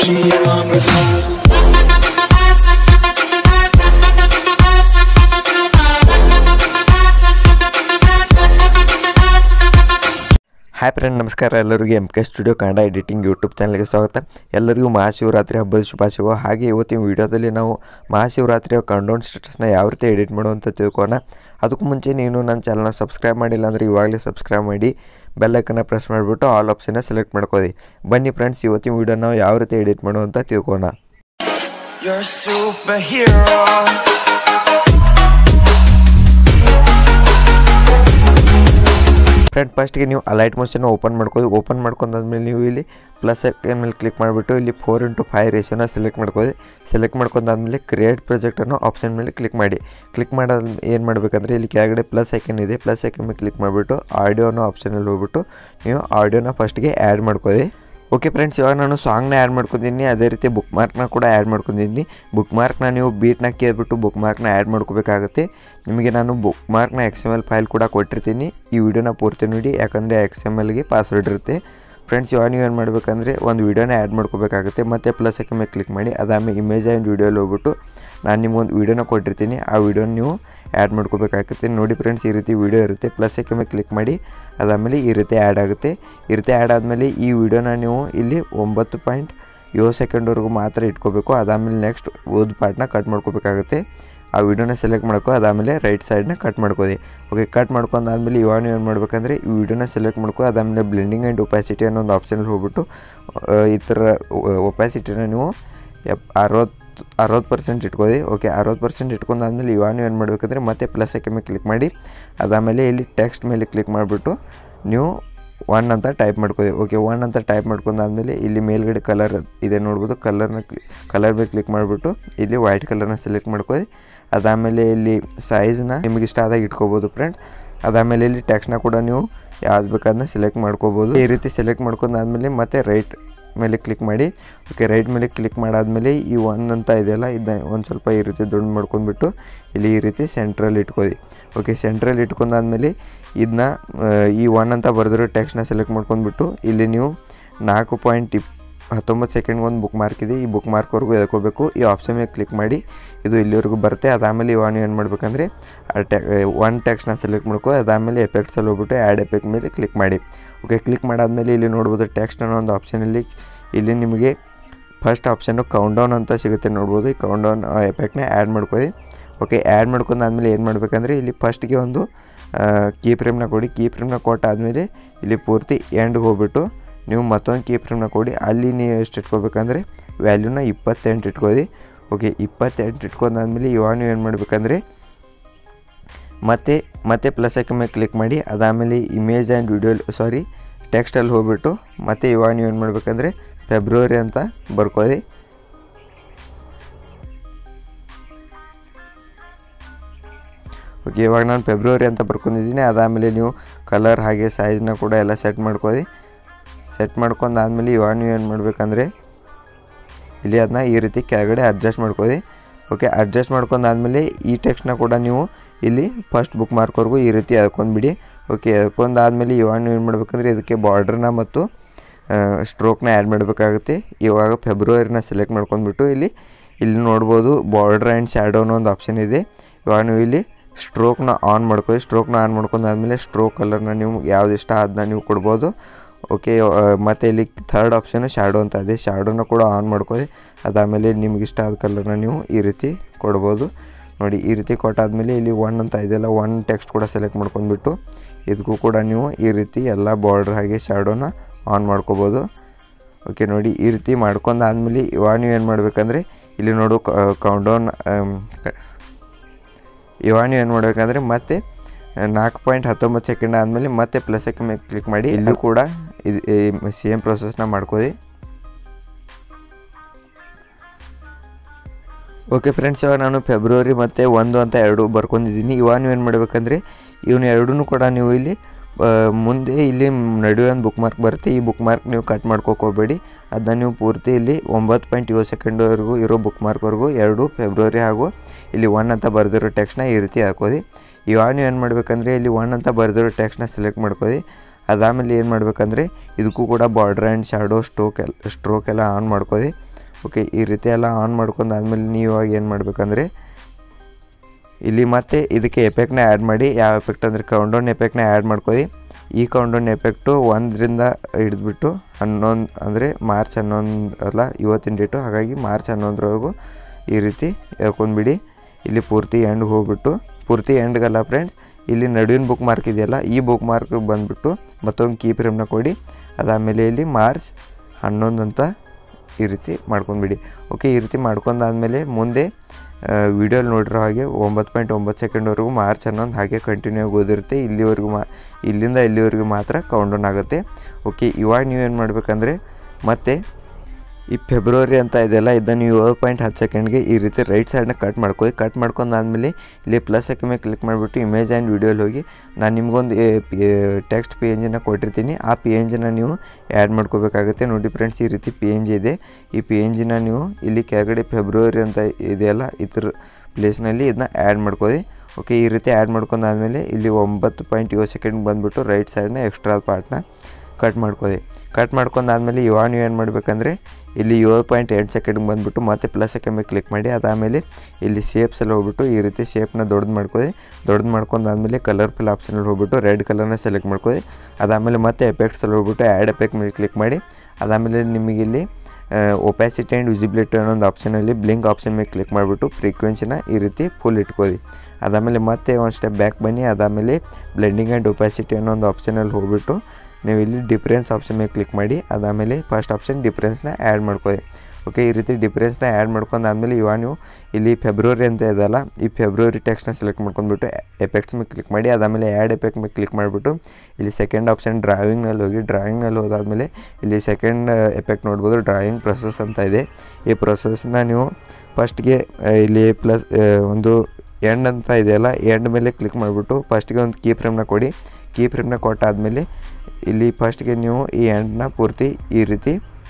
ಜೀವಾಮೃತ hi friend ನಮಸ್ಕಾರ ಎಲ್ಲರಿಗೂ M K studio Kannada editing YouTube ಚಾನಲ್ಗೆ ಸ್ವಾಗತ ಎಲ್ಲರಿಗೂ ಮಹಾಶಿವರಾತ್ರಿ ಹಬ್ಬದ ಶುಭಾಶಯಗಳು ಹಾಗೆ ಇವತ್ತಿನ ವಿಡಿಯೋದಲ್ಲಿ ನಾವು ಮಹಾಶಿವರಾತ್ರಿಯ ಕೌಂಟೌನ್ ಸ್ಟೇಟಸ್ನ ಯಾವ ರೀತಿ ಎಡಿಟ್ ಮಾಡುವಂತ ತಿಳ್ಕೊಳ್ಳೋಣ ಅದಕ್ಕೂ ಮುಂಚೆ ನೀನು ನನ್ನ ಚಾನಲ್ನ ಸಬ್ಸ್ಕ್ರೈಬ್ ಮಾಡಿಲ್ಲ ಅಂದರೆ ಇವಾಗಲೇ ಸಬ್ಸ್ಕ್ರೈಬ್ ಮಾಡಿ ಬೆಲ್ಲೈಕನ್ನ ಪ್ರೆಸ್ ಮಾಡಿಬಿಟ್ಟು ಆಲ್ ಆಪ್ಷನ್ನ ಸೆಲೆಕ್ಟ್ ಮಾಡ್ಕೊಳ್ಳಿ ಬನ್ನಿ ಫ್ರೆಂಡ್ಸ್ ಇವತ್ತಿನ ವಿಡಿಯೋ ನಾವು ಯಾವ ರೀತಿ ಎಡಿಟ್ ಮಾಡುವಂತ ತಿಳ್ಕೊಳ್ಳೋಣ You're a superhero. ಫ್ರೆಂಡ್ ಫಸ್ಟ್ಗೆ ನೀವು ಅಲೈಟ್ ಮೋಷನ್ ಓಪನ್ ಮಾಡ್ಕೊಳ್ಳಿ ಓಪನ್ ಮಾಡ್ಕೊಂಡಾದ್ಮೇಲೆ ನೀವು ಇಲ್ಲಿ ಪ್ಲಸ್ ಐಕನ್ ಮೇಲೆ ಕ್ಲಿಕ್ ಮಾಡಿಬಿಟ್ಟು ಇಲ್ಲಿ ಫೋರ್ ಇಂಟು ಫೈವ್ ರೇಷಿಯೋನ ಸೆಲೆಕ್ಟ್ ಮಾಡ್ಕೊಳ್ಳಿ ಸೆಲೆಕ್ಟ್ ಮಾಡ್ಕೊಂಡಾದ್ಮೇಲೆ ಕ್ರಿಯೇಟ್ ಪ್ರಾಜೆಕ್ಟ್ ಅನ್ನೋ ಆಪ್ಷನ್ ಮೇಲೆ ಕ್ಲಿಕ್ ಮಾಡಿ ಕ್ಲಿಕ್ ಮಾಡೋದು ಏನು ಮಾಡಬೇಕಂದ್ರೆ ಇಲ್ಲಿ ಕೆಳಗಡೆ ಪ್ಲಸ್ ಐಕನ್ ಇದೆ ಪ್ಲಸ್ ಐಕನ್ ಮೇಲೆ ಕ್ಲಿಕ್ ಮಾಡಿಬಿಟ್ಟು ಆಡಿಯೋ ಅನ್ನೋ ಆಪ್ಷನಲ್ಲಿ ಹೋಗ್ಬಿಟ್ಟು ನೀವು ಆಡಿಯೋನ ಫಸ್ಟ್ಗೆ ಆ್ಯಡ್ ಮಾಡ್ಕೊಳ್ಳಿ ಓಕೆ ಫ್ರೆಂಡ್ಸ್ ಇವಾಗ ನಾನು ಸಾಂಗ್ನ ಆ್ಯಡ್ ಮಾಡ್ಕೊಂಡಿದ್ದೀನಿ ಅದೇ ರೀತಿ ಬುಕ್ ಮಾರ್ಕ್ನ ಕೂಡ ಆ್ಯಡ್ ಮಾಡ್ಕೊಂಡಿದ್ದೀನಿ ಬುಕ್ ಮಾರ್ಕ್ನ ನೀವು ಬೀಟ್ನ ಕೇಳ್ಬಿಟ್ಟು ಬುಕ್ ಮಾರ್ಕ್ನ ಆ್ಯಡ್ ಮಾಡ್ಕೋಬೇಕಾಗುತ್ತೆ ನಿಮಗೆ ನಾನು ಬುಕ್ ಮಾರ್ಕ್ನ ಎಕ್ಸ್ ಎಮ್ ಎಲ್ ಫೈಲ್ ಕೂಡ ಕೊಟ್ಟಿರ್ತೀನಿ ಈ ವಿಡಿಯೋನ ಪೂರ್ತಿ ನೋಡಿ ಯಾಕಂದರೆ ಎಕ್ಸ್ ಎಮ್ ಎಲ್ಗೆ ಪಾಸ್ವರ್ಡ್ ಇರುತ್ತೆ ಫ್ರೆಂಡ್ಸ್ ಇವಾಗ ನೀವು ಏನು ಮಾಡಬೇಕಂದ್ರೆ ಒಂದು ವಿಡಿಯೋನ ಆ್ಯಡ್ ಮಾಡ್ಕೋಬೇಕಾಗುತ್ತೆ ಮತ್ತು ಪ್ಲಸ್ ಐಕನ್ ಮೇಲೆ ಕ್ಲಿಕ್ ಮಾಡಿ ಅದಾದಮೇಲೆ ಇಮೇಜ್ ಆ್ಯಂಡ್ ವಿಡಿಯೋಲಿ ಹೋಗ್ಬಿಟ್ಟು ನಾನು ನಿಮಗೊಂದು ವಿಡಿಯೋನ ಕೊಟ್ಟಿರ್ತೀನಿ ಆ ವಿಡಿಯೋನ ನೀವು ಆ್ಯಡ್ ಮಾಡ್ಕೋಬೇಕಾಗುತ್ತೆ ನೋಡಿ ಫ್ರೆಂಡ್ಸ್ ಈ ರೀತಿ ವಿಡಿಯೋ ಇರುತ್ತೆ ಪ್ಲಸ್ ಐಕನ್ ಮೇಲೆ ಕ್ಲಿಕ್ ಮಾಡಿ ಅದಾದಮೇಲೆ ಈ ರೀತಿ ಆ್ಯಡ್ ಆಗುತ್ತೆ ಈ ರೀತಿ ಆ್ಯಡ್ ಆದಮೇಲೆ ಈ ವಿಡಿಯೋನ ನೀವು ಇಲ್ಲಿ ಒಂಬತ್ತು ಪಾಯಿಂಟ್ ಏಳು ಸೆಕೆಂಡ್ವರೆಗೂ ಮಾತ್ರ ಇಟ್ಕೋಬೇಕು ಅದಾದಮೇಲೆ ನೆಕ್ಸ್ಟ್ ಓದ್ ಪಾರ್ಟ್ನ ಕಟ್ ಮಾಡ್ಕೋಬೇಕಾಗುತ್ತೆ ಆ ವಿಡಿಯೋನ ಸೆಲೆಕ್ಟ್ ಮಾಡ್ಕೊ ಅದಾದಮೇಲೆ ರೈಟ್ ಸೈಡ್ನ ಕಟ್ ಮಾಡ್ಕೋದಿ ಓಕೆ ಕಟ್ ಮಾಡ್ಕೊಂಡಾದ್ಮೇಲೆ ಇವಾಗ ನೀವು ಏನು ಮಾಡ್ಬೇಕಂದ್ರೆ ಈ ವಿಡಿಯೋನ ಸೆಲೆಕ್ಟ್ ಮಾಡ್ಕೊ ಅದಾದಮೇಲೆ ಬ್ಲೆಂಡಿಂಗ್ ಆ್ಯಂಡ್ ಒಪಾಸಿಟಿ ಅನ್ನೋ ಒಂದು ಆಪ್ಷನಲ್ಲಿ ಹೋಗ್ಬಿಟ್ಟು ಆ, ಈ ಥರ ಒಪಾಸಿಟಿನ ನೀವು ಎಪ್ ಅರವತ್ತು ಅರವತ್ತು ಪರ್ಸೆಂಟ್ ಇಟ್ಕೋದಿ ಓಕೆ ಅರವತ್ತು ಪರ್ಸೆಂಟ್ ಇಟ್ಕೊಂಡಾದ್ಮೇಲೆ ಇವಾಗ ನೀವು ಏನು ಮಾಡಬೇಕಂದ್ರೆ ಮತ್ತೆ ಪ್ಲಸ್ ಐಕೆ ಮೇಲೆ ಕ್ಲಿಕ್ ಮಾಡಿ ಅದಾದಮೇಲೆ ಇಲ್ಲಿ ಟೆಕ್ಸ್ಟ್ ಮೇಲೆ ಕ್ಲಿಕ್ ಮಾಡಿಬಿಟ್ಟು ನೀವು ಒನ್ ಅಂತ ಟೈಪ್ ಮಾಡ್ಕೋದಿ ಓಕೆ ಒನ್ ಅಂತ ಟೈಪ್ ಮಾಡ್ಕೊಂಡಾದ್ಮೇಲೆ ಇಲ್ಲಿ ಮೇಲ್ಗಡೆ ಕಲರ್ ಇದೆ ನೋಡ್ಬೋದು ಕಲರ್ನ ಕಲರ್ ಮೇಲೆ ಕ್ಲಿಕ್ ಮಾಡಿಬಿಟ್ಟು ಇಲ್ಲಿ ವೈಟ್ ಕಲರ್ನ ಸೆಲೆಕ್ಟ್ ಮಾಡ್ಕೋದಿ ಅದಾದಮೇಲೆ ಇಲ್ಲಿ ಸೈಜ್ನ ನಿಮಗೆ ಇಷ್ಟ ಆದಾಗ ಇಟ್ಕೋಬೋದು ಫ್ರೆಂಡ್ ಅದಾದಮೇಲೆ ಇಲ್ಲಿ ಟೆಕ್ಸ್ಟ್ನ ಕೂಡ ನೀವು ಯಾವ್ದು ಬೇಕಾದನ್ನ ಸೆಲೆಕ್ಟ್ ಮಾಡ್ಕೋಬೋದು ಈ ರೀತಿ ಸೆಲೆಕ್ಟ್ ಮಾಡ್ಕೊಂಡಾದ್ಮೇಲೆ ಮತ್ತೆ ರೈಟ್ ಮೇಲೆ ಕ್ಲಿಕ್ ಮಾಡಿ ಓಕೆ ರೈಟ್ ಮೇಲೆ ಕ್ಲಿಕ್ ಮಾಡಾದ್ಮೇಲೆ ಈ ಒನ್ ಅಂತ ಇದೆಯಲ್ಲ ಇದನ್ನ ಒಂದು ಸ್ವಲ್ಪ ಈ ರೀತಿ ದೊಡ್ಡ ಮಾಡ್ಕೊಂಡ್ಬಿಟ್ಟು ಇಲ್ಲಿ ಈ ರೀತಿ ಸೆಂಟ್ರಲ್ಲಿ ಇಟ್ಕೋದಿ ಓಕೆ ಸೆಂಟ್ರಲ್ಲಿ ಇಟ್ಕೊಂಡಾದ್ಮೇಲೆ ಇದನ್ನ ಈ ಒನ್ ಅಂತ ಬರೆದಿರೋ ಟೆಕ್ಸ್ಟ್ನ ಸೆಲೆಕ್ಟ್ ಮಾಡ್ಕೊಂಡ್ಬಿಟ್ಟು ಇಲ್ಲಿ ನೀವು ನಾಲ್ಕು ಪಾಯಿಂಟ್ ಇಪ್ ಹತ್ತೊಂಬತ್ತು ಸೆಕೆಂಡ್ಗೆ ಒಂದು ಬುಕ್ ಮಾರ್ಕ್ ಇದೆ ಈ ಬುಕ್ ಮಾರ್ಕ್ವರೆಗೂ ಎಳ್ಕೋಬೇಕು ಈ ಆಪ್ಷನ್ ಮೇಲೆ ಕ್ಲಿಕ್ ಮಾಡಿ ಇದು ಇಲ್ಲಿವರೆಗೂ ಬರುತ್ತೆ ಅದಾದಮೇಲೆ ಇವಾಗ ನೀವು ಏನು ಮಾಡಬೇಕಂದ್ರೆ ಆ ಟೆ ಒನ್ ಟೆಕ್ಸ್ಟ್ನ ಸೆಲೆಕ್ಟ್ ಮಾಡ್ಕೊ ಅದಾದಮೇಲೆ ಎಫೆಕ್ಟ್ಸಲ್ಲಿ ಹೋಗ್ಬಿಟ್ಟು ಆ್ಯಡ್ ಎಫೆಕ್ಟ್ ಮೇಲೆ ಕ್ಲಿಕ್ ಮಾಡಿ ಓಕೆ ಕ್ಲಿಕ್ ಮಾಡಾದ್ಮೇಲೆ ಇಲ್ಲಿ ನೋಡ್ಬೋದು ಟೆಕ್ಸ್ಟ್ ಅನ್ನೋ ಒಂದು ಆಪ್ಷನಲ್ಲಿ ಇಲ್ಲಿ ನಿಮಗೆ ಫಸ್ಟ್ ಆಪ್ಷನ್ನು ಕೌಂಡೌನ್ ಅಂತ ಸಿಗುತ್ತೆ ನೋಡ್ಬೋದು ಈ ಕೌಂಡೌನ್ ಎಫೆಕ್ಟ್ನ ಆ್ಯಡ್ ಮಾಡ್ಕೊಳ್ಳಿ ಓಕೆ ಆ್ಯಡ್ ಮಾಡ್ಕೊಂಡಾದ್ಮೇಲೆ ಏನು ಮಾಡಬೇಕಂದ್ರೆ ಇಲ್ಲಿ ಫಸ್ಟ್ಗೆ ಒಂದು ಕೀ ಫ್ರೇಮ್ನ ಕೊಡಿ ಕೀ ಫ್ರೇಮ್ನ ಕೊಟ್ಟಾದಮೇಲೆ ಇಲ್ಲಿ ಪೂರ್ತಿ ಎಂಡ್ಗೆ ಹೋಗ್ಬಿಟ್ಟು ನೀವು ಮತ್ತೊಂದು ಕೀ ಫ್ರೇಮ್ನ ಕೊಡಿ ಅಲ್ಲಿ ನೀವು ಎಷ್ಟು ಇಟ್ಕೋಬೇಕಂದ್ರೆ ವ್ಯಾಲ್ಯೂನ ಇಪ್ಪತ್ತೆಂಟು ಇಟ್ಕೋದಿ ಓಕೆ ಇಪ್ಪತ್ತೆಂಟು ಇಟ್ಕೊಂಡಾದ್ಮೇಲೆ ಇವಾಗ ನೀವು ಏನು ಮಾಡಬೇಕಂದ್ರೆ ಮತ್ತೆ ಮತ್ತೆ ಪ್ಲಸ್ ಐಕನ್ ಮೇಲೆ ಕ್ಲಿಕ್ ಮಾಡಿ ಅದಾದಮೇಲೆ ಇಮೇಜ್ ಆ್ಯಂಡ್ ವಿಡಿಯೋ ಸಾರಿ ಟೆಕ್ಸ್ಟಲ್ಲಿ ಹೋಗ್ಬಿಟ್ಟು ಮತ್ತೆ ಇವಾಗ ನೀವು ಏನು ಮಾಡಬೇಕಂದ್ರೆ ಫೆಬ್ರವರಿ ಅಂತ ಬರ್ಕೋದಿ ಓಕೆ ಇವಾಗ ನಾನು ಫೆಬ್ರವರಿ ಅಂತ ಬರ್ಕೊಂಡಿದ್ದೀನಿ ಅದಾದಮೇಲೆ ನೀವು ಕಲರ್ ಹಾಗೆ ಸೈಜ್ನ ಕೂಡ ಎಲ್ಲ ಸೆಟ್ ಮಾಡ್ಕೋದಿ ಸೆಟ್ ಮಾಡ್ಕೊಂಡಾದ್ಮೇಲೆ ಇವಾಗ ನೀವು ಏನು ಮಾಡಬೇಕಂದ್ರೆ ಇಲ್ಲಿ ಅದನ್ನ ಈ ರೀತಿ ಕೆಳಗಡೆ ಅಡ್ಜಸ್ಟ್ ಮಾಡ್ಕೋದಿ ಓಕೆ ಅಡ್ಜಸ್ಟ್ ಮಾಡ್ಕೊಂಡಾದ್ಮೇಲೆ ಈ ಟೆಕ್ಸ್ಟ್ನ ಕೂಡ ನೀವು ಇಲ್ಲಿ ಫಸ್ಟ್ ಬುಕ್ ಮಾರ್ಕ್ವರೆಗೂ ಈ ರೀತಿ ಎಳ್ಕೊಂಡ್ಬಿಡಿ ಓಕೆ ಎಳ್ಕೊಂಡಾದ್ಮೇಲೆ ಇವಾಗ ನೀವು ಏನು ಮಾಡಬೇಕಂದ್ರೆ ಇದಕ್ಕೆ ಬಾರ್ಡ್ರನ್ನ ಮತ್ತು ಸ್ಟ್ರೋಕ್ನ ಆ್ಯಡ್ ಮಾಡಬೇಕಾಗುತ್ತೆ ಇವಾಗ ಫೆಬ್ರವರಿನ ಸೆಲೆಕ್ಟ್ ಮಾಡ್ಕೊಂಡ್ಬಿಟ್ಟು ಇಲ್ಲಿ ಇಲ್ಲಿ ನೋಡ್ಬೋದು ಬಾರ್ಡ್ರ್ ಆ್ಯಂಡ್ ಶ್ಯಾಡೋ ಅನ್ನೋ ಒಂದು ಆಪ್ಷನ್ ಇದೆ ಇವಾಗ ನೀವು ಇಲ್ಲಿ ಸ್ಟ್ರೋಕ್ನ ಆನ್ ಮಾಡ್ಕೊಳ್ಳಿ ಸ್ಟ್ರೋಕ್ನ ಆನ್ ಮಾಡ್ಕೊಂಡಾದ್ಮೇಲೆ ಸ್ಟ್ರೋಕ್ ಕಲರ್ನ ನೀವು ಯಾವ್ದು ಇಷ್ಟ ಅದನ್ನ ನೀವು ಕೊಡ್ಬೋದು ಓಕೆ ಮತ್ತು ಇಲ್ಲಿ ಥರ್ಡ್ ಆಪ್ಷನು ಶ್ಯಾಡೋ ಅಂತ ಇದೆ ಶ್ಯಾಡೋನ ಕೂಡ ಆನ್ ಮಾಡ್ಕೊಳ್ಳಿ ಅದಾದಮೇಲೆ ನಿಮ್ಗೆ ಇಷ್ಟ ಆದ ಕಲರ್ನ ನೀವು ಈ ರೀತಿ ಕೊಡ್ಬೋದು ನೋಡಿ ಈ ರೀತಿ ಕೊಟ್ಟಾದ್ಮೇಲೆ ಇಲ್ಲಿ ಒನ್ ಅಂತ ಇದೆಯಲ್ಲ ಒನ್ ಟೆಕ್ಸ್ಟ್ ಕೂಡ ಸೆಲೆಕ್ಟ್ ಮಾಡ್ಕೊಂಡ್ಬಿಟ್ಟು ಇದಕ್ಕೂ ಕೂಡ ನೀವು ಈ ರೀತಿ ಎಲ್ಲ ಬಾರ್ಡ್ರ್ ಹಾಗೆ ಶ್ಯಾಡೋನ ಆನ್ ಮಾಡ್ಕೋಬೋದು ಓಕೆ ನೋಡಿ ಈ ರೀತಿ ಮಾಡ್ಕೊಂಡಾದ್ಮೇಲೆ ಇವಾಗ ನೀವು ಏನು ಮಾಡಬೇಕಂದ್ರೆ ಇಲ್ಲಿ ನೋಡು ಕೌಂಡೌನ್ ಇವಾಗ ನೀವು ಏನು ಮಾಡಬೇಕಂದ್ರೆ ಮತ್ತೆ ನಾಲ್ಕು ಪಾಯಿಂಟ್ ಹತ್ತೊಂಬತ್ತು ಸೆಕೆಂಡ್ ಆದಮೇಲೆ ಮತ್ತೆ ಪ್ಲಸ್ ಮೇಲೆ ಕ್ಲಿಕ್ ಮಾಡಿ ಇಲ್ಲೂ ಕೂಡ ಇದು ಸೇಮ್ ಪ್ರೊಸೆಸ್ನ ಮಾಡ್ಕೋದಿ ಓಕೆ ಫ್ರೆಂಡ್ಸ್ ಇವಾಗ ನಾನು ಫೆಬ್ರವರಿ ಮತ್ತು ಒಂದು ಅಂತ ಎರಡು ಬರ್ಕೊಂಡಿದ್ದೀನಿ ಇವಾಗ ನೀವು ಏನು ಮಾಡಬೇಕಂದ್ರೆ ಇವನು ಎರಡೂ ಕೂಡ ನೀವು ಇಲ್ಲಿ ಆ, ಮುಂದೆ ಇಲ್ಲಿ ನಡುವೆ ಒಂದು ಬುಕ್ ಮಾರ್ಕ್ ಬರುತ್ತೆ ಈ ಬುಕ್ ಮಾರ್ಕ್ ನೀವು ಕಟ್ ಮಾಡ್ಕೋಕ್ ಹೋಗಬೇಡಿ ಅದನ್ನ ನೀವು ಪೂರ್ತಿ ಇಲ್ಲಿ ಒಂಬತ್ತು ಪಾಯಿಂಟ್ ಏಳು ಸೆಕೆಂಡ್ವರೆಗೂ ಇರೋ ಬುಕ್ ಮಾರ್ಕ್ವರೆಗೂ ಎರಡು ಫೆಬ್ರವರಿ ಹಾಗೂ ಇಲ್ಲಿ ಒನ್ ಅಂತ ಬರೆದಿರೋ ಟೆಕ್ಸ್ಟ್ನ ಈ ರೀತಿ ಹಾಕೋದಿ ಇವಾಗ ನೀವು ಏನು ಮಾಡಬೇಕಂದ್ರೆ ಇಲ್ಲಿ ಒನ್ ಅಂತ ಬರೆದಿರೋ ಟೆಕ್ಸ್ಟ್ನ ಸೆಲೆಕ್ಟ್ ಮಾಡ್ಕೋದಿ ಅದಾದಮೇಲೆ ಏನು ಮಾಡಬೇಕಂದ್ರೆ ಇದಕ್ಕೂ ಕೂಡ ಬಾರ್ಡ್ರ್ ಆ್ಯಂಡ್ ಶಾಡೋ ಸ್ಟೋಕ್ ಎಲ್ಲ ಸ್ಟ್ರೋಕ್ ಎಲ್ಲ ಆನ್ ಮಾಡ್ಕೋದಿ ಓಕೆ ಈ ರೀತಿ ಎಲ್ಲ ಆನ್ ಮಾಡ್ಕೊಂಡು ಆದಮೇಲೆ ನೀವು ಇವಾಗ ಏನು ಮಾಡಬೇಕಂದ್ರೆ ಇಲ್ಲಿ ಮತ್ತೆ ಇದಕ್ಕೆ ಎಫೆಕ್ಟ್ನ ಆ್ಯಡ್ ಮಾಡಿ ಯಾವ ಎಫೆಕ್ಟ್ ಅಂದರೆ ಕೌಂಡೌನ್ ಎಫೆಕ್ಟ್ನ ಆ್ಯಡ್ ಮಾಡ್ಕೊಳ್ಳಿ ಈ ಕೌಂಡೌನ್ ಎಫೆಕ್ಟು ಒಂದರಿಂದ ಹಿಡಿದ್ಬಿಟ್ಟು ಹನ್ನೊಂದು ಅಂದರೆ ಮಾರ್ಚ್ ಹನ್ನೊಂದು ಅಲ್ಲ ಇವತ್ತಿನ ಡೇಟು ಹಾಗಾಗಿ ಮಾರ್ಚ್ ಹನ್ನೊಂದರವರೆಗೂ ಈ ರೀತಿ ಹೇಳ್ಕೊಂಡ್ಬಿಡಿ ಇಲ್ಲಿ ಪೂರ್ತಿ ಎಂಡ್ಗೆ ಹೋಗ್ಬಿಟ್ಟು ಪೂರ್ತಿ ಎಂಡ್ಗಲ್ಲ ಫ್ರೆಂಡ್ಸ್ ಇಲ್ಲಿ ನಡುವಿನ ಬುಕ್ ಮಾರ್ಕ್ ಇದೆಯಲ್ಲ ಈ ಬುಕ್ ಮಾರ್ಕ್ ಬಂದುಬಿಟ್ಟು ಮತ್ತೊಂದು ಕೀ ಫ್ರೇಮ್ನ ಕೊಡಿ ಅದಾದಮೇಲೆ ಇಲ್ಲಿ ಮಾರ್ಚ್ ಹನ್ನೊಂದು ಅಂತ ಈ ರೀತಿ ಮಾಡ್ಕೊಂಡ್ಬಿಡಿ ಓಕೆ ಈ ರೀತಿ ಮಾಡ್ಕೊಂಡಾದ್ಮೇಲೆ ಮುಂದೆ ವಿಡಿಯೋಲಿ ನೋಡಿರೋ ಹಾಗೆ ಒಂಬತ್ತು ಪಾಯಿಂಟ್ ಒಂಬತ್ತು ಸೆಕೆಂಡ್ವರೆಗೂ ಮಾರ್ಚ್ ಹನ್ನೊಂದು ಹಾಗೆ ಕಂಟಿನ್ಯೂ ಆಗಿ ಓದಿರುತ್ತೆ ಇಲ್ಲಿವರೆಗೂ ಮಾ ಇಲ್ಲಿಂದ ಇಲ್ಲಿವರೆಗೂ ಮಾತ್ರ ಕೌಂಡೌನ್ ಆಗುತ್ತೆ ಓಕೆ ಇವಾಗ ನೀವೇನು ಮಾಡಬೇಕಂದ್ರೆ ಮತ್ತೆ ಈ ಫೆಬ್ರವರಿ ಅಂತ ಇದೆಯಲ್ಲ ಇದನ್ನು ನೀವು ಏಳು ಪಾಯಿಂಟ್ ಹತ್ತು ಸೆಕೆಂಡ್ಗೆ ಈ ರೀತಿ ರೈಟ್ ಸೈಡ್ನ ಕಟ್ ಮಾಡ್ಕೊಳ್ಳಿ ಕಟ್ ಮಾಡ್ಕೊಂಡಾದ್ಮೇಲೆ ಇಲ್ಲಿ ಪ್ಲಸ್ ಮೇಲೆ ಕ್ಲಿಕ್ ಮಾಡಿಬಿಟ್ಟು ಇಮೇಜ್ ಆ್ಯಂಡ್ ವಿಡಿಯೋಲಿ ಹೋಗಿ ನಾನು ನಿಮ್ಗೊಂದು ಟೆಕ್ಸ್ಟ್ ಪಿ ಎನ್ ಜಿನ ಕೊಟ್ಟಿರ್ತೀನಿ ಆ ಪಿ ಎನ್ ಜಿನ ನೀವು ಆ್ಯಡ್ ಮಾಡ್ಕೋಬೇಕಾಗುತ್ತೆ ನೋಡಿ ಫ್ರೆಂಡ್ಸ್ ಈ ರೀತಿ ಪಿ ಎನ್ ಜಿ ಇದೆ ಈ ಪಿ ಎನ್ ಜಿನ ನೀವು ಇಲ್ಲಿ ಕೆಳಗಡೆ ಫೆಬ್ರವರಿ ಅಂತ ಇದೆಯಲ್ಲ ಇದ್ರ ಪ್ಲೇಸ್ನಲ್ಲಿ ಇದನ್ನ ಆ್ಯಡ್ ಮಾಡ್ಕೊಳ್ಳಿ ಓಕೆ ಈ ರೀತಿ ಆ್ಯಡ್ ಮಾಡ್ಕೊಂಡಾದ್ಮೇಲೆ ಇಲ್ಲಿ ಒಂಬತ್ತು ಪಾಯಿಂಟ್ ಏಳು ಸೆಕೆಂಡ್ ಬಂದುಬಿಟ್ಟು ರೈಟ್ ಸೈಡ್ನ ಎಕ್ಸ್ಟ್ರಾ ಪಾರ್ಟ್ನ ಕಟ್ ಮಾಡ್ಕೊಳ್ಳಿ ಕಟ್ ಮಾಡ್ಕೊಂಡಾದ್ಮೇಲೆ ಇವಾಗ ನೀವು ಏನು ಮಾಡಬೇಕಂದ್ರೆ ಇಲ್ಲಿ ಏಳು ಪಾಯಿಂಟ್ ಎಂಟು ಸೆಕೆಂಡ್ಗೆ ಬಂದುಬಿಟ್ಟು ಮತ್ತೆ ಪ್ಲಸ್ ಮೇಲೆ ಕ್ಲಿಕ್ ಮಾಡಿ ಅದಾದಮೇಲೆ ಇಲ್ಲಿ ಶೇಪ್ಸಲ್ಲಿ ಹೋಗ್ಬಿಟ್ಟು ಈ ರೀತಿ ಶೇಪ್ನ ದೊಡ್ಡದು ಮಾಡ್ಕೊಳ್ಳಿ ದೊಡ್ಡದು ಮಾಡ್ಕೊಂಡಾದ್ಮೇಲೆ ಕಲರ್ಫುಲ್ ಆಪ್ಷನಲ್ಲಿ ಹೋಗ್ಬಿಟ್ಟು ರೆಡ್ ಕಲರ್ನ ಸೆಲೆಕ್ಟ್ ಮಾಡ್ಕೊಳ್ಳಿ ಅದಾದಮೇಲೆ ಮತ್ತೆ ಎಫೆಕ್ಟ್ಸಲ್ಲಿ ಹೋಗ್ಬಿಟ್ಟು ಆ್ಯಡ್ ಎಫೆಕ್ಟ್ ಮೇಲೆ ಕ್ಲಿಕ್ ಮಾಡಿ ಅದಾದಮೇಲೆ ನಿಮಗೆ ಇಲ್ಲಿ ಒಪ್ಯಾಸಿಟಿ ಆ್ಯಂಡ್ ವಿಸಿಬಿಲಿಟಿ ಅನ್ನೋ ಒಂದು ಆಪ್ಷನಲ್ಲಿ ಬ್ಲಿಂಕ್ ಆಪ್ಷನ್ ಮೇಲೆ ಕ್ಲಿಕ್ ಮಾಡಿಬಿಟ್ಟು ಫ್ರೀಕ್ವೆನ್ಸಿನ ಈ ರೀತಿ ಫುಲ್ ಇಟ್ಕೊಳ್ಳಿ ಅದಾದಮೇಲೆ ಮತ್ತೆ ಒಂದು ಸ್ಟೆಪ್ ಬ್ಯಾಕ್ ಬನ್ನಿ ಅದಾದಮೇಲೆ ಬ್ಲೆಂಡಿಂಗ್ ಆ್ಯಂಡ್ ಒಪ್ಯಾಸಿಟಿ ಅನ್ನೋ ಒಂದು ಆಪ್ಷನಲ್ಲಿ ಹೋಗ್ಬಿಟ್ಟು ನೀವು ಇಲ್ಲಿ ಡಿಫ್ರೆನ್ಸ್ ಆಪ್ಷನ್ ಮೇಲೆ ಕ್ಲಿಕ್ ಮಾಡಿ ಅದಾದಮೇಲೆ ಫಸ್ಟ್ ಆಪ್ಷನ್ ಡಿಫ್ರೆನ್ಸ್ನ ಆ್ಯಡ್ ಮಾಡ್ಕೊಳ್ಳಿ ಓಕೆ ಈ ರೀತಿ ಡಿಫ್ರೆನ್ಸ್ನ ಆ್ಯಡ್ ಮಾಡ್ಕೊಂಡಾದ್ಮೇಲೆ ಇವಾಗ ನೀವು ಇಲ್ಲಿ ಫೆಬ್ರವರಿ ಅಂತ ಇದೆಯಲ್ಲ ಈ ಫೆಬ್ರವರಿ ಟೆಕ್ಸ್ಟ್ನ ಸೆಲೆಕ್ಟ್ ಮಾಡ್ಕೊಂಡ್ಬಿಟ್ಟು ಎಫೆಕ್ಟ್ಸ್ ಮೇಲೆ ಕ್ಲಿಕ್ ಮಾಡಿ ಅದಾದಮೇಲೆ ಆ್ಯಡ್ ಎಫೆಕ್ಟ್ ಮೇಲೆ ಕ್ಲಿಕ್ ಮಾಡಿಬಿಟ್ಟು ಇಲ್ಲಿ ಸೆಕೆಂಡ್ ಆಪ್ಷನ್ ಡ್ರಾಯಿಂಗ್ನಲ್ಲಿ ಹೋಗಿ ಡ್ರಾಯಿಂಗ್ನಲ್ಲಿ ಹೋದಾದ್ಮೇಲೆ ಇಲ್ಲಿ ಸೆಕೆಂಡ್ ಎಫೆಕ್ಟ್ ನೋಡ್ಬೋದು ಡ್ರಾಯಿಂಗ್ ಪ್ರೊಸೆಸ್ ಅಂತ ಇದೆ ಈ ಪ್ರೊಸೆಸ್ನ ನೀವು ಫಸ್ಟ್ಗೆ ಇಲ್ಲಿ ಪ್ಲಸ್ ಒಂದು ಎಂಡ್ ಅಂತ ಇದೆಯಲ್ಲ ಎಂಡ್ ಮೇಲೆ ಕ್ಲಿಕ್ ಮಾಡಿಬಿಟ್ಟು ಫಸ್ಟ್ಗೆ ಒಂದು ಕೀ ಫ್ರೇಮ್ನ ಕೊಡಿ ಕೀ ಫ್ರೇಮ್ನ ಕೊಟ್ಟಾದಮೇಲೆ ಇಲ್ಲಿ ಫಸ್ಟ್ಗೆ ನೀವು ಈ ಎಂಡನ್ನ ಪೂರ್ತಿ ಈ ರೀತಿ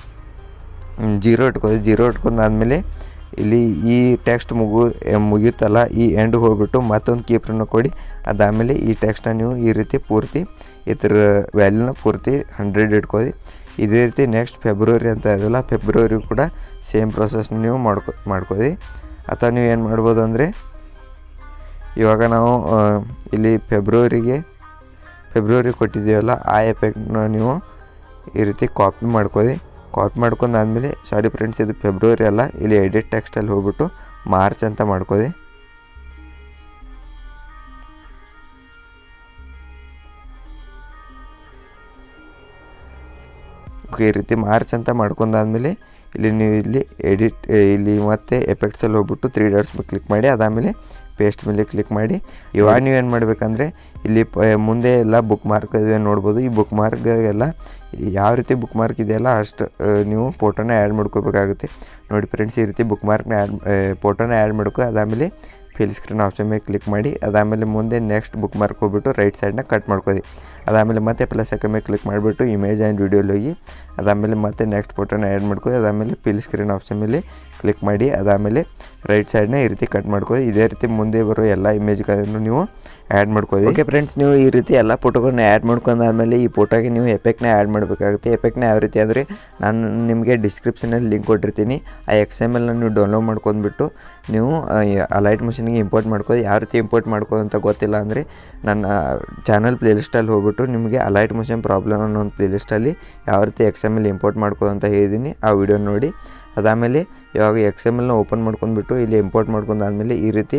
ಜೀರೋ ಇಟ್ಕೊಳ್ಳಿ ಜೀರೋ ಇಟ್ಕೊಂಡಾದ್ಮೇಲೆ ಇಲ್ಲಿ ಈ ಟೆಕ್ಸ್ಟ್ ಮುಗು ಮುಗಿಯುತ್ತಲ್ಲ ಈ ಎಂಡ್ ಹೋಗ್ಬಿಟ್ಟು ಮತ್ತೊಂದು ಕೀ ಫ್ರೇಮ್ನ ಕೊಡಿ ಅದಾದಮೇಲೆ ಈ ಟೆಕ್ಸ್ಟ್ನ ನೀವು ಈ ರೀತಿ ಪೂರ್ತಿ ಇದ್ರ ವ್ಯಾಲ್ಯೂನ ಪೂರ್ತಿ ಹಂಡ್ರೆಡ್ ಇಟ್ಕೊಳ್ಳಿ ಇದೇ ರೀತಿ ನೆಕ್ಸ್ಟ್ ಫೆಬ್ರವರಿ ಅಂತ ಇದೆಯಲ್ಲ ಫೆಬ್ರವರಿ ಕೂಡ ಸೇಮ್ ಪ್ರೊಸೆಸ್ನ ನೀವು ಮಾಡ್ಕೊ ಮಾಡ್ಕೊಳ್ಳಿ ಅಥವಾ ನೀವು ಏನು ಮಾಡ್ಬೋದು ಅಂದರೆ ಇವಾಗ ನಾವು ಇಲ್ಲಿ ಫೆಬ್ರವರಿಗೆ ಫೆಬ್ರವರಿ ಕೊಟ್ಟಿದ್ದೀವಲ್ಲ ಆ ಎಫೆಕ್ಟ್ನ ನೀವು ಈ ರೀತಿ ಕಾಪಿ ಮಾಡ್ಕೊಳ್ಳಿ ಕಾಪಿ ಮಾಡ್ಕೊಂಡಾದ್ಮೇಲೆ ಸಾರಿ ಫ್ರೆಂಡ್ಸ್ ಇದು ಫೆಬ್ರವರಿ ಅಲ್ಲ ಇಲ್ಲಿ ಎಡಿಟ್ ಟೆಕ್ಸ್ಟಲ್ಲಿ ಹೋಗ್ಬಿಟ್ಟು ಮಾರ್ಚ್ ಅಂತ ಮಾಡ್ಕೊಳ್ಳಿ ಓಕೆ ಈ ರೀತಿ ಮಾರ್ಚ್ ಅಂತ ಮಾಡ್ಕೊಂಡಾದ್ಮೇಲೆ ಇಲ್ಲಿ ನೀವು ಇಲ್ಲಿ ಎಡಿಟ್ ಇಲ್ಲಿ ಮತ್ತೆ ಎಫೆಕ್ಟ್ಸಲ್ಲಿ ಹೋಗ್ಬಿಟ್ಟು ತ್ರೀ ಡಾಟ್ಸ್ ಮೇಲೆ ಕ್ಲಿಕ್ ಮಾಡಿ ಅದಾದಮೇಲೆ ಪೇಸ್ಟ್ ಮೇಲೆ ಕ್ಲಿಕ್ ಮಾಡಿ ಇವಾಗ ನೀವು ಏನು ಮಾಡಬೇಕಂದ್ರೆ ಇಲ್ಲಿ ಪ ಮುಂದೆ ಎಲ್ಲ ಬುಕ್ ಮಾರ್ಕ್ ಇದೆ ನೋಡ್ಬೋದು ಈ ಬುಕ್ ಮಾರ್ಕ್ಗೆಲ್ಲ ಯಾವ ರೀತಿ ಬುಕ್ ಮಾರ್ಕ್ ಇದೆಯಲ್ಲ ಅಷ್ಟು ನೀವು ಫೋಟೋನ ಆ್ಯಡ್ ಮಾಡ್ಕೋಬೇಕಾಗುತ್ತೆ ನೋಡಿ ಫ್ರೆಂಡ್ಸ್ ಈ ರೀತಿ ಬುಕ್ ಮಾರ್ಕ್ನ ಆ್ಯಡ್ ಫೋಟೋನ ಆ್ಯಡ್ ಮಾಡ್ಕೊ ಅದಾದಮೇಲೆ ಫಿಲ್ ಸ್ಕ್ರೀನ್ ಆಪ್ಷನ್ ಮೇಲೆ ಕ್ಲಿಕ್ ಮಾಡಿ ಅದಾದಮೇಲೆ ಮುಂದೆ ನೆಕ್ಸ್ಟ್ ಬುಕ್ ಮಾರ್ಕ್ ಹೋಗ್ಬಿಟ್ಟು ರೈಟ್ ಸೈಡ್ನ ಕಟ್ ಮಾಡ್ಕೊಳ್ಳಿ ಅದಾದಮೇಲೆ ಮತ್ತೆ ಪ್ಲಸ್ ಅಕ್ಕ ಮೇಲೆ ಕ್ಲಿಕ್ ಮಾಡಿಬಿಟ್ಟು ಇಮೇಜ್ ಆ್ಯಂಡ್ ವಿಡಿಯೋಲಿ ಹೋಗಿ ಅದಾದಮೇಲೆ ಮತ್ತೆ ನೆಕ್ಸ್ಟ್ ಫೋಟೋನ ಆ್ಯಡ್ ಮಾಡ್ಕೊಳ್ಳಿ ಅದಾದಮೇಲೆ ಫಿಲ್ ಸ್ಕ್ರೀನ್ ಆಪ್ಷನ್ ಮೇಲೆ ಕ್ಲಿಕ್ ಮಾಡಿ ಅದಾದಮೇಲೆ ರೈಟ್ ಸೈಡ್ನ ಈ ರೀತಿ ಕಟ್ ಮಾಡ್ಕೊಳ್ಳಿ ಇದೇ ರೀತಿ ಮುಂದೆ ಬರೋ ಎಲ್ಲ ಇಮೇಜ್ಗಳನ್ನು ನೀವು ಆ್ಯಡ್ ಮಾಡ್ಕೊಳ್ಳಿ ಓಕೆ ಫ್ರೆಂಡ್ಸ್ ನೀವು ಈ ರೀತಿ ಎಲ್ಲ ಫೋಟೋಗಳನ್ನ ಆ್ಯಡ್ ಮಾಡ್ಕೊಂಡಾದ್ಮೇಲೆ ಈ ಫೋಟೋಗೆ ನೀವು ಎಫೆಕ್ಟ್ನ ಆ್ಯಡ್ ಮಾಡಬೇಕಾಗುತ್ತೆ ಎಫೆಕ್ಟ್ನ ಯಾವ ರೀತಿ ಅಂದರೆ ನಾನು ನಿಮಗೆ ಡಿಸ್ಕ್ರಿಪ್ಷನಲ್ಲಿ ಲಿಂಕ್ ಕೊಟ್ಟಿರ್ತೀನಿ ಆ ಎಕ್ಸ್ ಎಮ್ ಎಲ್ನ ನೀವು ಡೌನ್ಲೋಡ್ ಮಾಡ್ಕೊಂಡ್ಬಿಟ್ಟು ನೀವು ಅಲೈಟ್ ಮಿಷಿನ್ಗೆ ಇಂಪೋರ್ಟ್ ಮಾಡ್ಕೊಳ್ಳಿ ಯಾವ ರೀತಿ ಇಂಪೋರ್ಟ್ ಮಾಡ್ಕೋ ಅಂತ ಗೊತ್ತಿಲ್ಲ ಅಂದರೆ ನನ್ನ ಚಾನಲ್ ಪ್ಲೇಲಿಸ್ಟಲ್ಲಿ ಹೋಗ್ಬಿಟ್ಟು ನಿಮಗೆ ಅಲೈಟ್ ಮಿಷನ್ ಪ್ರಾಬ್ಲಮ್ ಅನ್ನೋ ಒಂದು ಪ್ಲೇಲಿಸ್ಟಲ್ಲಿ ಯಾವ ರೀತಿ ಎಕ್ಸ್ ಎಮ್ ಎಲ್ ಇಂಪೋರ್ಟ್ ಮಾಡ್ಕೋ ಅಂತ ಹೇಳಿದ್ದೀನಿ ಆ ವಿಡಿಯೋ ನೋಡಿ ಅದಾದಮೇಲೆ ಇವಾಗ ಎಕ್ಸ್ ಎಮ್ ಎಲ್ನ ಓಪನ್ ಮಾಡ್ಕೊಂಡ್ಬಿಟ್ಟು ಇಲ್ಲಿ ಇಂಪೋರ್ಟ್ ಮಾಡ್ಕೊಂಡಾದ್ಮೇಲೆ ಈ ರೀತಿ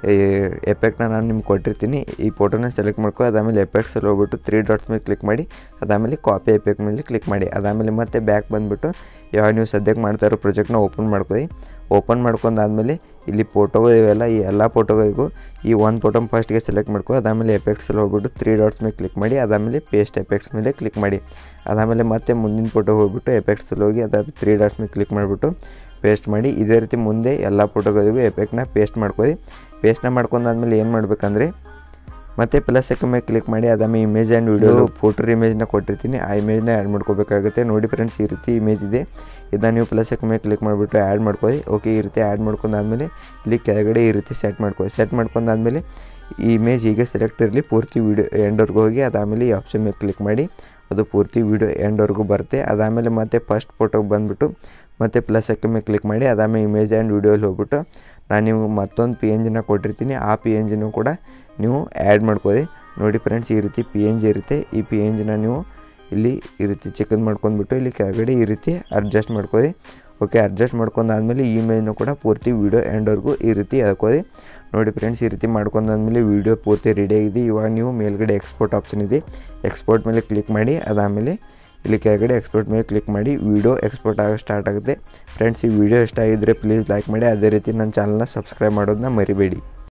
ಎಫೆಕ್ಟ್ನ ನಾನು ನಿಮ್ಗೆ ಕೊಟ್ಟಿರ್ತೀನಿ ಈ ಫೋಟೋನ ಸೆಲೆಕ್ಟ್ ಮಾಡ್ಕೊ ಅದಾದಮೇಲೆ ಎಫೆಕ್ಟ್ಸಲ್ಲಿ ಹೋಗ್ಬಿಟ್ಟು ತ್ರೀ ಡಾಟ್ಸ್ ಮೇಲೆ ಕ್ಲಿಕ್ ಮಾಡಿ ಅದಾದಮೇಲೆ ಕಾಪಿ ಎಫೆಕ್ಟ್ ಮೇಲೆ ಕ್ಲಿಕ್ ಮಾಡಿ ಅದಾದಮೇಲೆ ಮತ್ತೆ ಬ್ಯಾಕ್ ಬಂದುಬಿಟ್ಟು ಯಾವಾಗ ನೀವು ಸದ್ಯಕ್ಕೆ ಮಾಡ್ತಾ ಇರೋ ಪ್ರಾಜೆಕ್ಟ್ನ ಓಪನ್ ಮಾಡ್ಕೊಳ್ಳಿ ಓಪನ್ ಮಾಡ್ಕೊಂಡಾದ್ಮೇಲೆ ಇಲ್ಲಿ ಫೋಟೋಗಳು ಇವೆಲ್ಲ ಈ ಎಲ್ಲ ಫೋಟೋಗಳಿಗೂ ಈ ಒಂದು ಫೋಟೋ ಫಸ್ಟ್ಗೆ ಸೆಲೆಕ್ಟ್ ಮಾಡ್ಕೊ ಅದಾದಮೇಲೆ ಎಫೆಕ್ಟ್ಸಲ್ಲಿ ಹೋಗ್ಬಿಟ್ಟು ತ್ರೀ ಡಾಟ್ಸ್ ಮೇಲೆ ಕ್ಲಿಕ್ ಮಾಡಿ ಅದಾದಮೇಲೆ ಪೇಸ್ಟ್ ಎಫೆಕ್ಟ್ಸ್ ಮೇಲೆ ಕ್ಲಿಕ್ ಮಾಡಿ ಅದಾದಮೇಲೆ ಮತ್ತೆ ಮುಂದಿನ ಫೋಟೋ ಹೋಗ್ಬಿಟ್ಟು ಎಫೆಕ್ಟ್ಸಲ್ಲಿ ಹೋಗಿ ಅದಾದ ತ್ರೀ ಡಾಟ್ಸ್ ಮೇಲೆ ಕ್ಲಿಕ್ ಮಾಡಿಬಿಟ್ಟು ಪೇಸ್ಟ್ ಮಾಡಿ ಇದೇ ರೀತಿ ಮುಂದೆ ಎಲ್ಲ ಫೋಟೋಗಳಿಗೂ ಎಫೆಕ್ಟ್ನ ಪೇಸ್ಟ್ ಮಾಡ್ಕೊಳ್ಳಿ ಪೇಸ್ಟ್ನ ಮಾಡ್ಕೊಂಡಾದ್ಮೇಲೆ ಏನು ಮಾಡಬೇಕಂದ್ರೆ ಮತ್ತು ಪ್ಲಸ್ ಸೆಕ್ಕ ಮೇಲೆ ಕ್ಲಿಕ್ ಮಾಡಿ ಅದಾದ್ಮೇಲೆ ಇಮೇಜ್ ಆ್ಯಂಡ್ ವಿಡಿಯೋ ಫೋಟೋ ಇಮೇಜ್ನ ಕೊಟ್ಟಿರ್ತೀನಿ ಆ ಇಮೇಜ್ನ ಆ್ಯಡ್ ಮಾಡ್ಕೋಬೇಕಾಗುತ್ತೆ ನೋಡಿ ಫ್ರೆಂಡ್ಸ್ ಈ ರೀತಿ ಇಮೇಜ್ ಇದೆ ಇದನ್ನ ನೀವು ಪ್ಲಸ್ ಸೆಕ್ಕ ಮೇಲೆ ಕ್ಲಿಕ್ ಮಾಡಿಬಿಟ್ಟು ಆ್ಯಡ್ ಮಾಡ್ಕೊಳ್ಳಿ ಓಕೆ ಈ ರೀತಿ ಆ್ಯಡ್ ಮಾಡ್ಕೊಂಡಾದ್ಮೇಲೆ ಇಲ್ಲಿ ಕೆಳಗಡೆ ಈ ರೀತಿ ಸೆಟ್ ಮಾಡ್ಕೊಳ್ಳಿ ಸೆಟ್ ಮಾಡ್ಕೊಂಡಾದ್ಮೇಲೆ ಈ ಇಮೇಜ್ ಹೀಗೆ ಸೆಲೆಕ್ಟ್ ಇರಲಿ ಪೂರ್ತಿ ವೀಡಿಯೋ ಎಂಡ್ವರೆಗೂ ಹೋಗಿ ಅದಾದಮೇಲೆ ಈ ಆಪ್ಷನ್ ಮೇಲೆ ಕ್ಲಿಕ್ ಮಾಡಿ ಅದು ಪೂರ್ತಿ ವೀಡಿಯೋ ಎಂಡ್ವರೆಗೂ ಬರುತ್ತೆ ಅದಾದಮೇಲೆ ಮತ್ತೆ ಫಸ್ಟ್ ಫೋಟೋಗೆ ಬಂದುಬಿಟ್ಟು ಮತ್ತು ಪ್ಲಸ್ ಐಕನ್ ಮೇಲೆ ಕ್ಲಿಕ್ ಮಾಡಿ ಅದಾದ್ಮೇಲೆ ಇಮೇಜ್ ಆ್ಯಂಡ್ ವಿಡಿಯೋಲಿ ಹೋಗ್ಬಿಟ್ಟು ನಾನು ನಿಮ್ಗೆ ಮತ್ತೊಂದು ಪಿ ಎನ್ ಜಿನ ಕೊಟ್ಟಿರ್ತೀನಿ ಆ ಪಿ ಎನ್ ಜಿನೂ ಕೂಡ ನೀವು ಆ್ಯಡ್ ಮಾಡ್ಕೊಳ್ಳಿ ನೋಡಿ ಫ್ರೆಂಡ್ಸ್ ಈ ರೀತಿ ಪಿ ಎನ್ ಜಿ ಇರುತ್ತೆ ಈ ಪಿ ಎನ್ ಜಿನ ನೀವು ಇಲ್ಲಿ ಈ ರೀತಿ ಚಿಕನ್ ಮಾಡ್ಕೊಂಡ್ಬಿಟ್ಟು ಇಲ್ಲಿ ಕೆಳಗಡೆ ಈ ರೀತಿ ಅಡ್ಜಸ್ಟ್ ಮಾಡ್ಕೊಳ್ಳಿ ಓಕೆ ಅಡ್ಜಸ್ಟ್ ಮಾಡ್ಕೊಂಡಾದ್ಮೇಲೆ ಈ ಇಮೇಜ್ನು ಕೂಡ ಪೂರ್ತಿ ವೀಡಿಯೋ ಎಂಡ್ವರೆಗೂ ಈ ರೀತಿ ಹಾಕೋದಿ ನೋಡಿ ಫ್ರೆಂಡ್ಸ್ ಈ ರೀತಿ ಮಾಡ್ಕೊಂಡಾದ್ಮೇಲೆ ವೀಡಿಯೋ ಪೂರ್ತಿ ರೆಡಿ ಆಗಿದೆ ಇವಾಗ ನೀವು ಮೇಲ್ಗಡೆ ಎಕ್ಸ್ಪೋರ್ಟ್ ಆಪ್ಷನ್ ಇದೆ ಎಕ್ಸ್ಪೋರ್ಟ್ ಮೇಲೆ ಕ್ಲಿಕ್ ಮಾಡಿ ಅದಾದಮೇಲೆ ಇಲ್ಲಿ ಕೆಳಗಡೆ ಎಕ್ಸ್ಪೋರ್ಟ್ ಮೇಲೆ ಕ್ಲಿಕ್ ಮಾಡಿ ವೀಡಿಯೋ ಎಕ್ಸ್ಪೋರ್ಟ್ ಆಗೋ ಸ್ಟಾರ್ಟ್ ಆಗುತ್ತೆ ಫ್ರೆಂಡ್ಸ್ ಈ ವಿಡಿಯೋ ಇಷ್ಟ ಆಗಿದ್ದರೆ ಪ್ಲೀಸ್ ಲೈಕ್ ಮಾಡಿ ಅದೇ ರೀತಿ ನನ್ನ ಚಾನಲ್ನ ಸಬ್ಸ್ಕ್ರೈಬ್ ಮಾಡೋದನ್ನ ಮರಿಬೇಡಿ